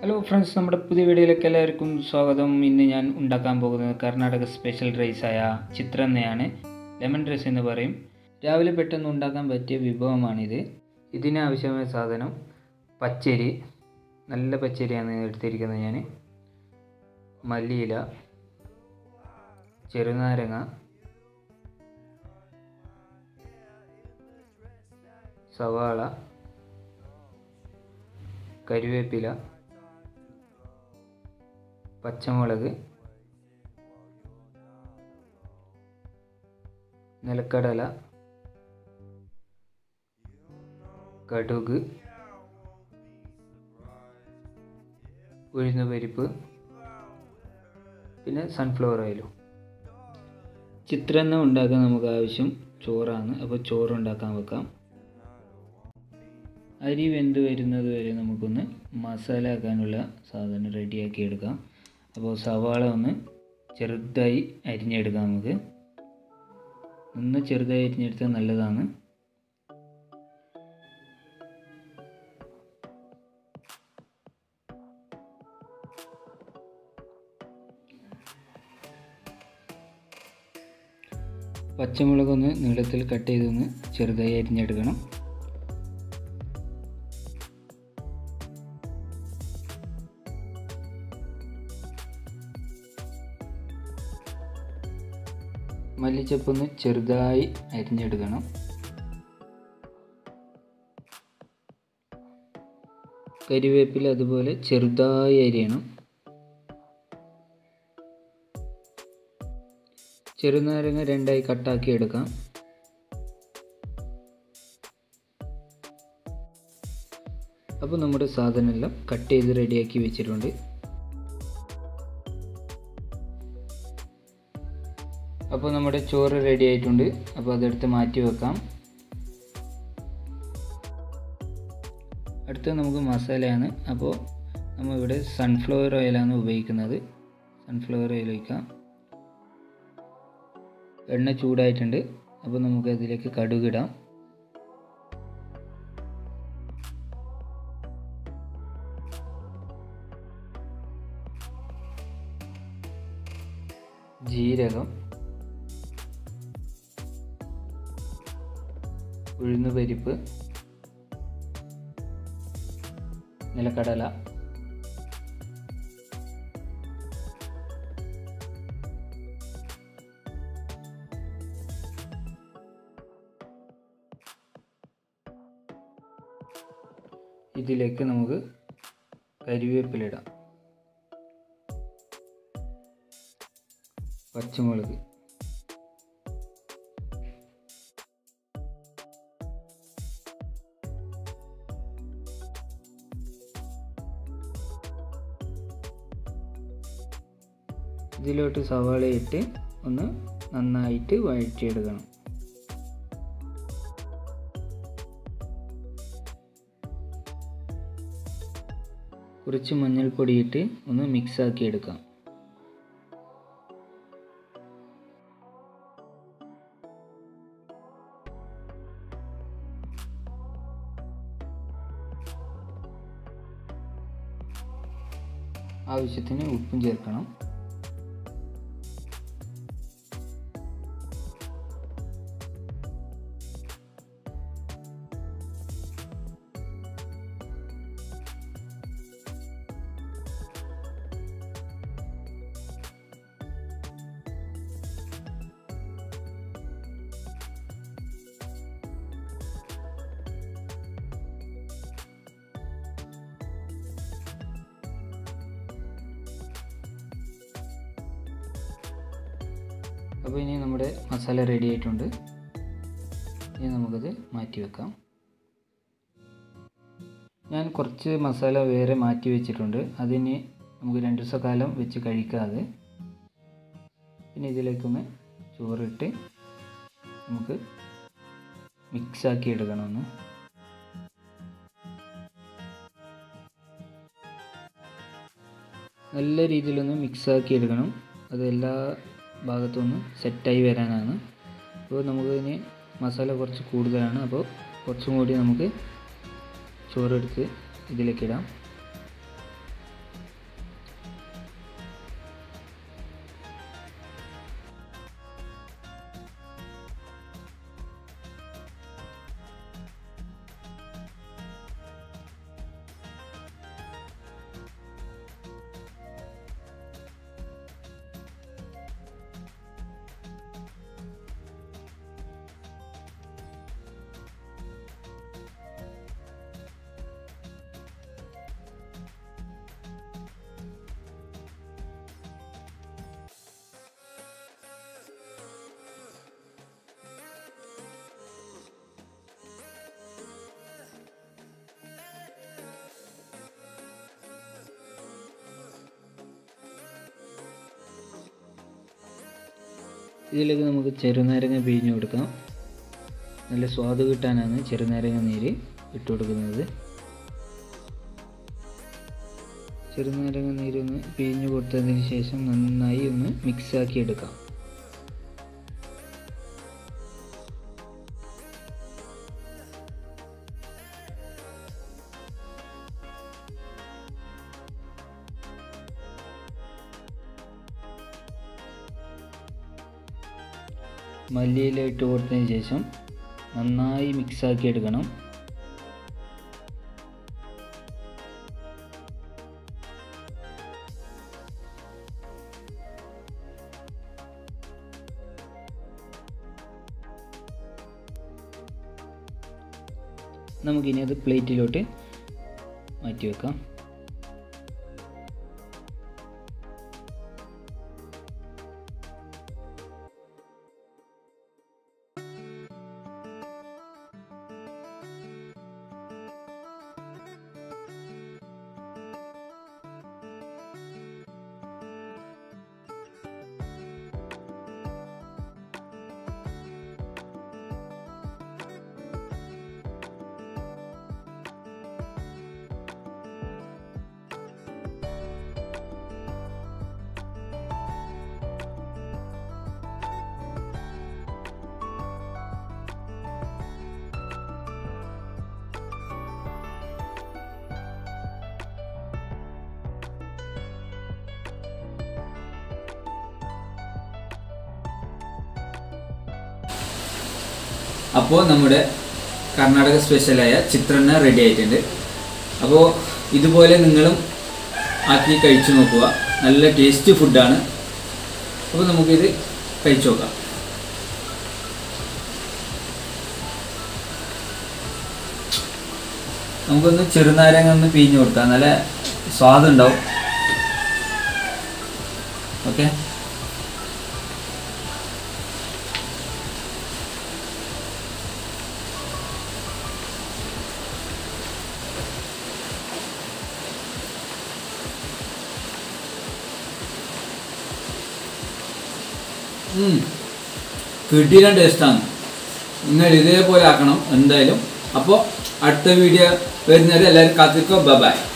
hello friends നമ്മുടെ പുതിയ വീഡിയോയിലേക്ക് എല്ലാവർക്കും സ്വാഗതം ഇന്ന് ഞാൻ ഉണ്ടാക്കാൻ പോകുന്നത് കർണാടക സ്പെഷ്യൽ റൈസായ ചിത്രന്നയാണ് ലെമൺ റൈസ് എന്ന് പറയും രാവിലെ പെട്ടെന്ന് ഉണ്ടാക്കാൻ പറ്റിയ വിഭവമാണിത് ഇതിനാവശ്യമായ സാധനം പച്ചരി നല്ല പച്ചരിയാണ് എടുത്തിരിക്കുന്നത് ഞാൻ മല്ലിയില ചെറുനാരങ്ങ സവാള കരിവേപ്പില പച്ചമുളക് നിലക്കടല കടുക് ഉഴുന്നുപരിപ്പ് പിന്നെ സൺഫ്ലവർ ഓയിലും ചിത്രന്ന ഉണ്ടാക്കാൻ നമുക്ക് ആവശ്യം ചോറാണ് അപ്പോൾ ചോറ് ഉണ്ടാക്കാൻ വെക്കാം അരി വെന്ത് വരുന്നത് വരെ നമുക്കൊന്ന് മസാല ആക്കാനുള്ള സാധനം റെഡിയാക്കി എടുക്കാം അപ്പോൾ സവാള ഒന്ന് ചെറുതായി അരിഞ്ഞെടുക്കാം നമുക്ക് ഒന്ന് ചെറുതായി അരിഞ്ഞെടുത്താൽ നല്ലതാണ് പച്ചമുളകൊന്ന് നീളത്തിൽ കട്ട് ചെയ്തൊന്ന് ചെറുതായി അരിഞ്ഞെടുക്കണം മല്ലിച്ചപ്പൊന്ന് ചെറുതായി അരിഞ്ഞെടുക്കണം കരിവേപ്പില അതുപോലെ ചെറുതായി അരിയണം ചെറുനാരങ്ങ രണ്ടായി കട്ടാക്കി എടുക്കാം അപ്പോൾ നമ്മുടെ സാധനമെല്ലാം കട്ട് ചെയ്ത് റെഡിയാക്കി വെച്ചിട്ടുണ്ട് അപ്പോൾ നമ്മുടെ ചോറ് റെഡി ആയിട്ടുണ്ട് അപ്പോൾ അതെടുത്ത് മാറ്റി വെക്കാം അടുത്ത നമുക്ക് മസാലയാണ് അപ്പോൾ നമ്മൾ ഇവിടെ സൺഫ്ലവർ ഓയിലാണ് ഉപയോഗിക്കുന്നത് സൺഫ്ലവർ ഓയിൽ ഒഴിക്കാം എണ്ണ ചൂടായിട്ടുണ്ട് അപ്പോൾ നമുക്ക് അതിലേക്ക് കടുകിടാം ജീരകം ഉഴുന്നുപരിപ്പ് നിലക്കടല ഇതിലേക്ക് നമുക്ക് കരിവേപ്പിലിടാം പച്ചമുളക് ഇതിലോട്ട് സവാള ഇട്ട് ഒന്ന് നന്നായിട്ട് വഴറ്റിയെടുക്കണം കുറച്ച് മഞ്ഞൾപ്പൊടി ഇട്ട് ഒന്ന് മിക്സ് ആക്കി എടുക്കാം ആവശ്യത്തിന് ഉപ്പും ചേർക്കണം അപ്പോൾ ഇനി നമ്മുടെ മസാല റെഡി ആയിട്ടുണ്ട് ഇനി നമുക്കത് മാറ്റി വെക്കാം ഞാൻ കുറച്ച് മസാല വേറെ മാറ്റി വെച്ചിട്ടുണ്ട് അതിന് നമുക്ക് രണ്ട് ദിവസക്കാലം വെച്ച് കഴിക്കാതെ പിന്നെ ഇതിലേക്കൊന്ന് ചോറിട്ട് നമുക്ക് മിക്സാക്കി എടുക്കണമെന്ന് നല്ല രീതിയിലൊന്ന് മിക്സാക്കി എടുക്കണം അത് എല്ലാ ഭാഗത്തൊന്ന് സെറ്റായി വരാനാണ് അപ്പോൾ നമുക്ക് ഇനി മസാല കുറച്ച് കൂടുതലാണ് അപ്പോൾ കുറച്ചും കൂടി നമുക്ക് ചോറെടുത്ത് ഇതിലേക്ക് ഇടാം ഇതിലേക്ക് നമുക്ക് ചെറുനാരങ്ങ പിഴിഞ്ഞ് കൊടുക്കാം നല്ല സ്വാദ് കിട്ടാനാണ് ചെറുനാരങ്ങ നീര് ഇട്ട് കൊടുക്കുന്നത് ചെറുനാരങ്ങ നീരൊന്ന് പിഴിഞ്ഞ് കൊടുത്തതിന് ശേഷം നന്നായി ഒന്ന് മിക്സാക്കി എടുക്കാം മല്ലിയില ഇട്ട് കൊടുത്തതിന് ശേഷം നന്നായി മിക്സാക്കി എടുക്കണം നമുക്കിനി അത് പ്ലേറ്റിലോട്ട് മാറ്റി വെക്കാം അപ്പോൾ നമ്മുടെ കർണാടക സ്പെഷ്യലായ ചിത്രണ്ണ റെഡി ആയിട്ടുണ്ട് അപ്പോൾ ഇതുപോലെ നിങ്ങളും ആക്കി കഴിച്ചു നോക്കുക നല്ല ടേസ്റ്റ് ഫുഡാണ് അപ്പോൾ നമുക്കിത് കഴിച്ചു നോക്കാം നമുക്കൊന്ന് ചെറുനാരങ്ങ ഒന്ന് പിഴിഞ്ഞു കൊടുക്കാം നല്ല സ്വാദുണ്ടാവും ഓക്കെ കിട്ടിയ ടേസ്റ്റാണ് നിങ്ങൾ ഇതേപോലെ ആക്കണം എന്തായാലും അപ്പോൾ അടുത്ത വീഡിയോ വരുന്നവരെ എല്ലാവരും കാത്തിരിക്കോ ബൈ